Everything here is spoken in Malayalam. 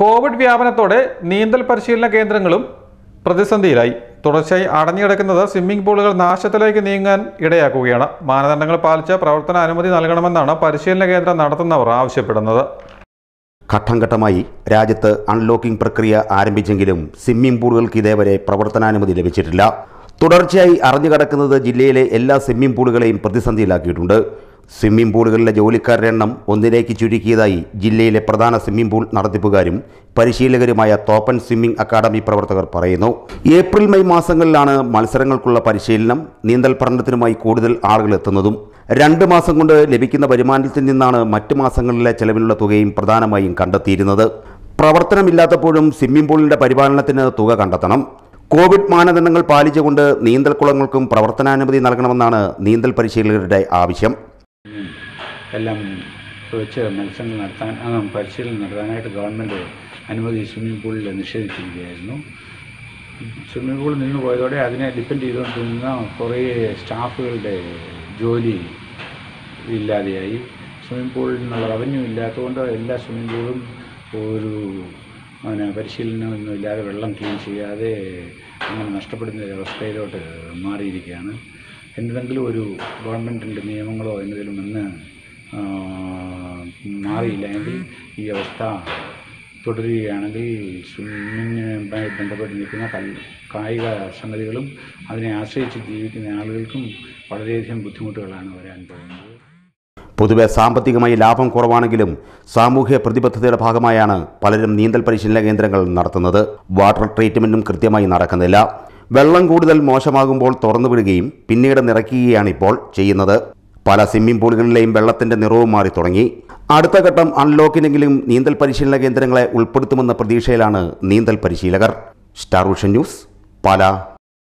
കോവിഡ് വ്യാപനത്തോടെ നീന്തൽ പരിശീലന കേന്ദ്രങ്ങളും പ്രതിസന്ധിയിലായി തുടർച്ചയായി അടഞ്ഞുകിടക്കുന്നത് സ്വിമ്മിംഗ് പൂളുകൾ നാശത്തിലേക്ക് നീങ്ങാൻ ഇടയാക്കുകയാണ് മാനദണ്ഡങ്ങൾ പാലിച്ച് പ്രവർത്തന അനുമതി നൽകണമെന്നാണ് പരിശീലന കേന്ദ്രം നടത്തുന്നവർ ആവശ്യപ്പെടുന്നത് ഘട്ടം ഘട്ടമായി രാജ്യത്ത് അൺലോക്കിംഗ് പ്രക്രിയ ആരംഭിച്ചെങ്കിലും സ്വിമ്മിംഗ് പൂളുകൾക്ക് ഇതേവരെ പ്രവർത്തനാനുമതി ലഭിച്ചിട്ടില്ല തുടർച്ചയായി അറിഞ്ഞു കിടക്കുന്നത് ജില്ലയിലെ എല്ലാ സ്വിമ്മിംഗ് പൂളുകളെയും പ്രതിസന്ധിയിലാക്കിയിട്ടുണ്ട് സ്വിമ്മിംഗ് പൂളുകളിലെ ജോലിക്കാരുടെ എണ്ണം ഒന്നിലേക്ക് ചുരുക്കിയതായി ജില്ലയിലെ പ്രധാന സ്വിമ്മിംഗ് പൂൾ നടത്തിപ്പുകാരും പരിശീലകരുമായ തോപ്പൻ സ്വിമ്മിംഗ് അക്കാദമി പ്രവർത്തകർ പറയുന്നു ഏപ്രിൽ മെയ് മാസങ്ങളിലാണ് മത്സരങ്ങൾക്കുള്ള പരിശീലനം നീന്തൽ പഠനത്തിനുമായി കൂടുതൽ ആളുകൾ എത്തുന്നതും രണ്ട് മാസം കൊണ്ട് ലഭിക്കുന്ന വരുമാനത്തിൽ നിന്നാണ് മറ്റു മാസങ്ങളിലെ ചെലവിനുള്ള തുകയും പ്രധാനമായും കണ്ടെത്തിയിരുന്നത് പ്രവർത്തനമില്ലാത്തപ്പോഴും സ്വിമ്മിംഗ് പൂളിന്റെ പരിപാലനത്തിന് തുക കണ്ടെത്തണം കോവിഡ് മാനദണ്ഡങ്ങൾ പാലിച്ചുകൊണ്ട് നീന്തൽ കുളങ്ങൾക്കും പ്രവർത്തനാനുമതി നൽകണമെന്നാണ് നീന്തൽ പരിശീലകരുടെ ആവശ്യം എല്ലാം വെച്ച് മത്സരങ്ങൾ നടത്താൻ ആ, പരിശീലനം നടത്താനായിട്ട് ഗവൺമെൻറ് അനുമതി സ്വിമ്മിംഗ് പൂളിൽ നിഷേധിച്ചിരിക്കുകയായിരുന്നു സ്വിമ്മിംഗ് പൂൾ നിന്ന് പോയതോടെ അതിനെ ഡിപ്പെൻഡ് ചെയ്തുകൊണ്ടിരുന്ന കുറേ സ്റ്റാഫുകളുടെ ജോലി ഇല്ലാതെയായി സ്വിമ്മിംഗ് പൂളിൽ നിന്നുള്ള റവന്യൂ ഇല്ലാത്തതുകൊണ്ട് എല്ലാ സ്വിമ്മിംഗ് പൂളും ഒരു പിന്നെ പരിശീലനമൊന്നും ഇല്ലാതെ വെള്ളം ക്ലീൻ ചെയ്യാതെ അങ്ങനെ നഷ്ടപ്പെടുന്ന ഒരു അവസ്ഥയിലോട്ട് മാറിയിരിക്കുകയാണ് എന്തെങ്കിലും ഒരു ഗവൺമെൻറ്റിൻ്റെ നിയമങ്ങളോ എന്തെങ്കിലും വന്ന് ആ, മാറിയില്ല എങ്കിൽ ഈ അവസ്ഥ തുടരുകയാണെങ്കിൽ സ്വിമ്മിങ്ങുമായി ബന്ധപ്പെട്ട് നിൽക്കുന്ന കൽ കായിക സംഗതികളും അതിനെ ആശ്രയിച്ച് ജീവിക്കുന്ന ആളുകൾക്കും വളരെയധികം ബുദ്ധിമുട്ടുകളാണ് വരാൻ പോകുന്നത് പൊതുവെ സാമ്പത്തികമായി ലാഭം കുറവാണെങ്കിലും സാമൂഹ്യ പ്രതിബദ്ധതയുടെ ഭാഗമായാണ് പലരും നീന്തൽ പരിശീലന കേന്ദ്രങ്ങൾ നടത്തുന്നത് വാട്ടർ ട്രീറ്റ്മെൻറ്റും കൃത്യമായി നടക്കുന്നില്ല വെള്ളം കൂടുതൽ മോശമാകുമ്പോൾ തുറന്നു വിടുകയും പിന്നീട് നിറയ്ക്കുകയാണ് ഇപ്പോൾ ചെയ്യുന്നത് പല സ്വിമ്മിംഗ് പൂളുകളിലെയും വെള്ളത്തിന്റെ നിറവും മാറി തുടങ്ങി അടുത്ത ഘട്ടം അൺലോക്കിനെങ്കിലും നീന്തൽ പരിശീലന കേന്ദ്രങ്ങളെ ഉൾപ്പെടുത്തുമെന്ന പ്രതീക്ഷയിലാണ് നീന്തൽ പരിശീലകർ സ്റ്റാർ വിഷൻ ന്യൂസ് പാല